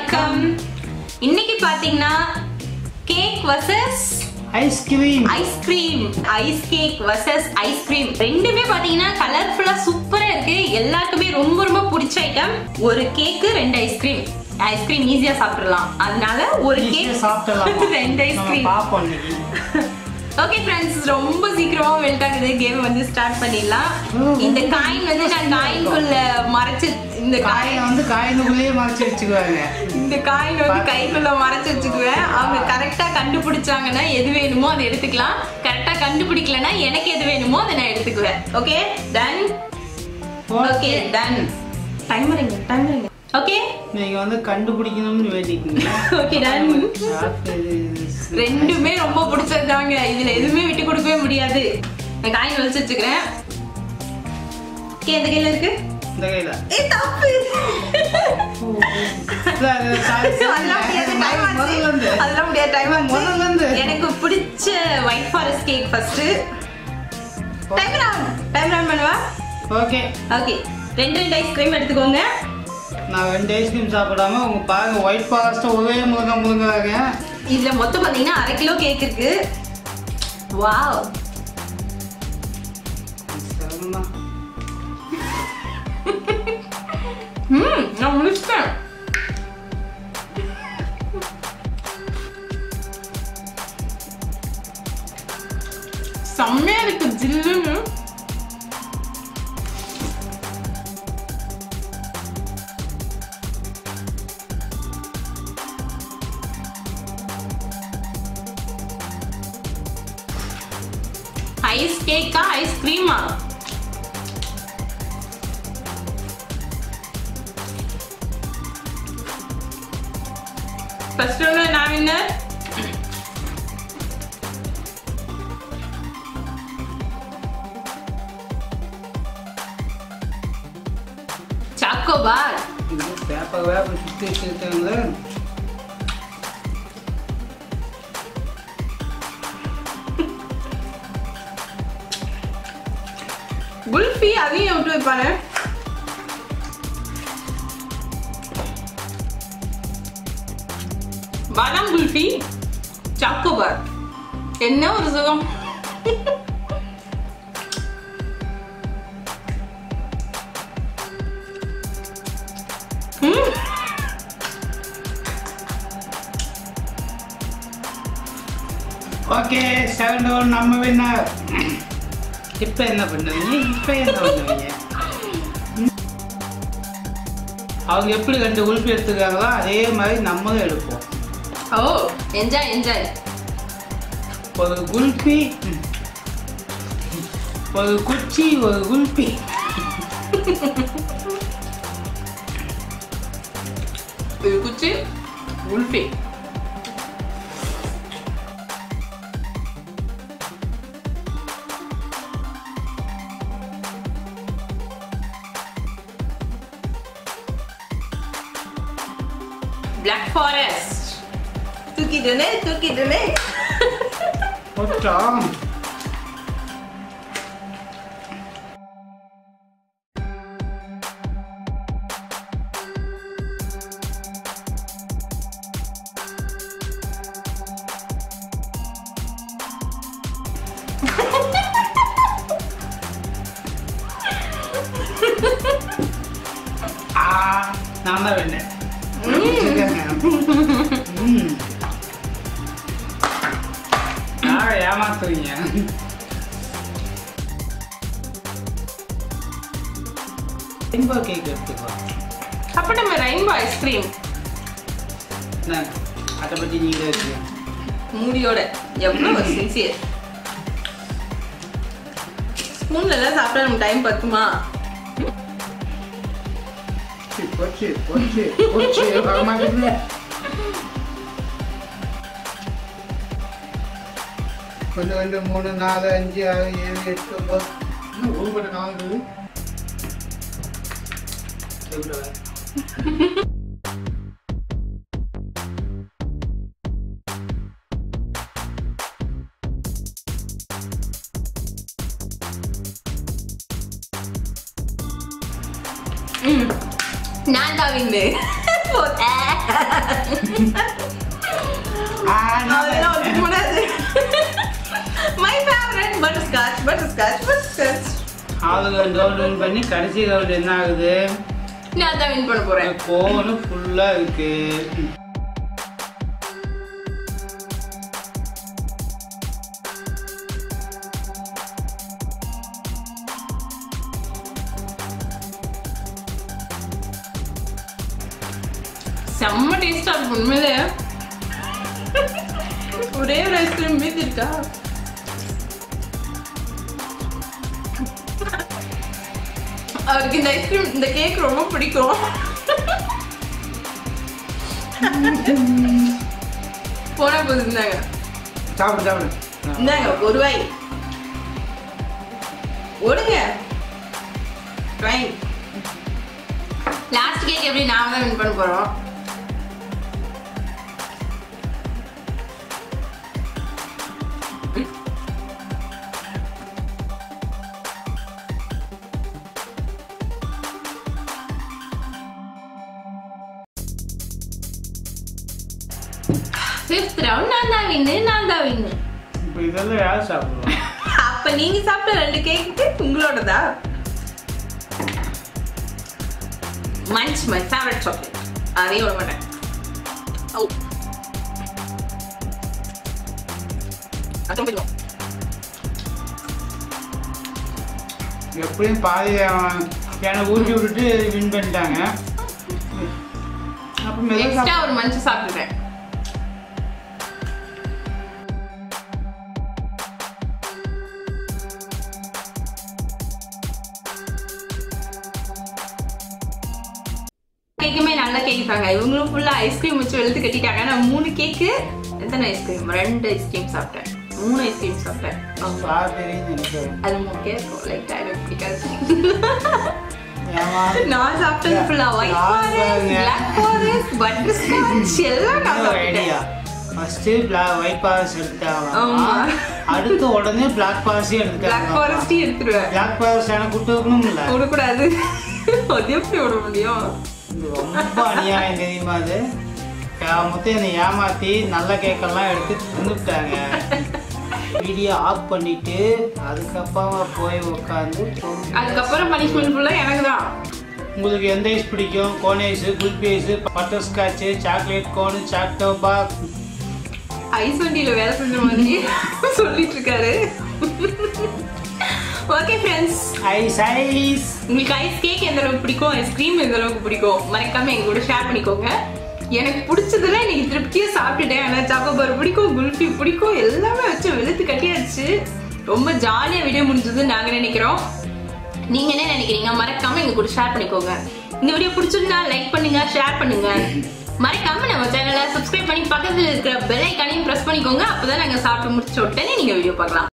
வணக்கம் இன்னைக்கு பாத்தீங்கன்னா cake versus ice cream ice cream ice cake versus ice cream ரெண்டுமே பாத்தீங்கன்னா கலர்ஃபுல்லா சூப்பரா இருக்கு எல்லாருக்குமே ரொம்ப ரொம்ப பிடிச்ச ஐட்டம் ஒரு கேக்கு ரெண்டு ஐஸ்கிரீம் ஐஸ்கிரீம் ஈஸியா சாப்பிடலாம் அதனால ஒரு கேக் சாப்பிடலாம் ரெண்டு நம்ம ஐஸ்கிரீம் பாப்போம் இன்னைக்கு ஓகே ஃப்ரெண்ட்ஸ் ரொம்ப சீக்கிரமா மெல்ட் ஆகுது கேம் வந்து ஸ்டார்ட் பண்ணிடலாம் இந்த காயின் வந்து நான் காயின்குள்ள மறைச்சு இந்த காயை காயின் வந்து காயினுக்குள்ளேயே மறைச்சு வச்சுக்குவாங்க இந்த காயின் வந்து கைக்குள்ள மறைச்சு வச்சுக்குவேன் அவங்க கரெக்டா கண்டுபிடிச்சாங்கன்னா எது வேணுமோ அதை எடுத்துக்கலாம் கரெக்டா கண்டுபிடிக்கலன்னா எனக்கு எது வேணுமோ அதை நான் எடுத்துக்குவேன் okay done okay done timer எங்க டைமர் எங்க ஓகே நீங்க வந்து கண்டுபிடிக்கணும்னு வேண்டிக்கீங்க ஓகே டன் சாப்பிட்டது ரெண்டுமே ரொம்ப பிடிச்சதுதாங்க இதுல எதுவுமே விட்டு கொடுக்கவே முடியாது நான் காயின் வச்சு வச்சுக்கிறேன் ஓகே எந்த கையில இருக்கு இந்த கையில ஏ தப்பு இல்ல, அது sorry, அதெல்லாம் முடியாது டைம் முதல்ல இருந்து. அதெல்லாம் முடியாது டைம் முதல்ல இருந்து. எனக்கு பிடிச்ச white forest cake first time round time round பண்ணுவா ஓகே ஓகே ரெண்டு ரெண்டு ஐஸ்கிரீம் எடுத்துக்கோங்க நான் ரெண்டு ஐஸ்கிரீம் சாப்பிடாம உங்க பாருங்க ஒயிட் ஃபாரஸ்ட் ஒரே முழுங்க முழுங்குறாங்க இதுல மொத்தம் பாத்தீங்கன்னா அரை கிலோ கேக் இருக்கு வாவ் சிரமம்தான். ம் நான் முடிச்சிட்டேன் செம்மையா இருக்கு ஜில்லுன்னு ஐஸ் கேக்கா ஐஸ்கிரீமா ஃபர்ஸ்ட் ஒன்று நான் வின்னர் சாக்கோபார் இது பேப்பர் வேப்பர் சுத்தி வச்சிருக்காங்க குல்ஃபி அதையும் விட்டு வைப்பானே பாதாம் குல்ஃபி சாக்கோபார் என்ன ஒரு சுகம் ம் ஓகே செவன் டவுன் நம்ம வின்னர் இப்போ என்ன பண்ணுவீங்க இப்போ என்ன பண்ணுவீங்க அவங்க எப்படி ரெண்டு உல்பி எடுத்துக்காங்களோ அதே மாதிரி நம்மளும் எடுப்போம் ஓ என்ஜாய் என்ஜாய் ஒரு குல்பி ஒரு குச்சி ஒரு குல்பி ஒரு குச்சி குல்ஃபி பிளாக் ஃபாரஸ்ட் தூக்கிட்டுனே தூக்கிட்டுனே போட்டோம் ஆ நான் தான் வேண்டேன் ம் யாரை ஏமாத்துறீங்க ரெயின்போ கேக் எடுத்துக்கோ அப்ப நம்ம ரெயின்போ ஐஸ்கிரீம் என்ன அதை பற்றி நீங்களே இருக்கு மூடியோட எவ்வளவு சின்சியர் ஸ்பூன்ல எல்லாம் சாப்பிட்டா நம்ம டைம் பத்துமா போச்சு போச்சு போச்சு வர மாட்டேங்குது ஒன்று ரெண்டு மூணு நாலு அஞ்சு ஆறு ஏழு எட்டு ஒன்பது இன்னும் ஒரு மணி நாலு எவ்வளோ ம் நான் தான் வின்னு ஆ, நான் அதெல்லாம் ஒத்துக்க கூடாது my favourite butterscotch butterscotch butterscotch ஆளுங்க ரவுண்ட் வின் பண்ணி கடைசி ரவுண்ட் என்ன ஆகுது நான் தான் வின் பண்ண போறேன் கோனு ஃபுல்லா இருக்கு செம்ம டேஸ்டா இருக்கும் உண்மையிலே ஒரே ஒரு ஐஸ்கிரீம் மீதி இருக்கா அவருக்கு இந்த ஐஸ்கிரீம் இந்த கேக் ரொம்ப பிடிக்கும் போனா போது இருந்தாங்க சாப்பிடு சாப்பிடு இந்தாங்க ஒரு வாய் ஓடுங்க ட்ரைங் லாஸ்ட் கேக் எப்படி நாம தான் வின் பண்ண போறோம் ஃபிஃப்த் ரவுண்ட் நான் தான் வின்னு நான் தான் வின்னு இப்போ இதெல்லாம் யார் சாப்பிடுவோம் அப்ப நீங்க சாப்பிட்ட ரெண்டு கேக்கு உங்களோடதா மஞ்ச் மை ஃபேவரட் சாக்லேட் அதையும் விட மாட்டேன் ஓ அது ரொம்ப பிடிக்கும். எப்படியும் பாதி அவன் எனக்கு ஊற்றி விட்டுட்டு வின் பண்ணிட்டாங்க அப்போ மெதுவா எக்ஸ்ட்ரா சாப்பிடு. ஒரு மஞ்சள் சாப்பிட்டுட்டேன் கேக்குமே நல்ல கேக் தாங்க இவங்களும் ஃபுல்லா ஐஸ்கிரீம் வச்சு வெளுத்து கட்டிட்டாங்க நான் மூணு கேக்கு எத்தனை ஐஸ்கிரீம் ரெண்டு ஐஸ்கிரீம் சாப்பிட்டேன் மூணு ஐஸ்கிரீம் சாப்பிட்டேன் ஆமா. ஸ்ட்ராபெரின்னு நினைக்கிறேன் அது முக்கிய இருக்கும் லைக் எனக்கு பிடிக்காது ஏமா நான் சாப்பிட்டது ஃபுல்லா white forest black forest butterscotch எல்லாம் நான் ஒரு ஐடியா சாப்பிட்டேன் ஃபர்ஸ்ட் பிளாக் ஒயிட் பாரஸ் எடுத்துட்டாங்க ஆமா. அடுத்து உடனே பிளாக் பாரஸே பிளாக் எடுத்துட்டாங்க ஃபாரஸ்ட் எடுத்துருவேன் பிளாக் பாரஸ் எனக்கு விட்டு வைக்கணும்ல விடக்கூடாது அது எப்படி விட முடியும் இது ரொம்ப அநியாயம் தெரியுமா அது யா- மொத்தம் என்னை ஏமாத்தி நல்ல கேக்கெல்லாம் எடுத்து தின்னுட்டாங்க வீடியோ ஆஃப் பண்ணிட்டு அதுக்கப்புறமா போய் உட்காந்து அதுக்கப்புறம் பனிஷ்மெண்ட் ஃபுல்லா எனக்கு தான் உங்களுக்கு எந்த ஐஸ் பிடிக்கும் cone ice kulfi ice butterscotch chocolate cone Choco Bar ice வண்டியில வேலை செஞ்ச மாதிரி சொல்லிட்டு இருக்காரு ஓகே ஃப்ரெண்ட்ஸ் ஐஸ் ஐஸ் உங்களுக்கு ஐஸ் கேக் எந்த அளவுக்கு பிடிக்கும் ஐஸ்கிரீம் எந்த அளவுக்கு பிடிக்கும் மறக்காம எங்க கூட ஷேர் பண்ணிக்கோங்க எனக்கு பிடிச்சதுல இன்னைக்கு திருப்தியா சாப்பிட்டுட்டேன் ஆனா சாக்கோபார் பிடிக்கும் குல்ஃபி பிடிக்கும் எல்லாமே வச்சு வெளுத்து கட்டியாச்சு ரொம்ப ஜாலியா வீடியோ முடிஞ்சது நாங்க நினைக்கிறோம் நீங்க என்ன நினைக்கிறீங்க மறக்காம எங்க கூட ஷேர் பண்ணிக்கோங்க இந்த வீடியோ பிடிச்சிருந்தா லைக் பண்ணுங்க ஷேர் பண்ணுங்க மறக்காம நம்ம சேனலை சப்ஸ்கிரைப் பண்ணி பக்கத்துல இருக்கிற பெல் ஐக்கானையும் பிரஸ் பண்ணிக்கோங்க அப்பதான் நாங்க சாப்பிட்டு முடிச்ச உடனே நீங்க வீடியோ பார்க்கலாம்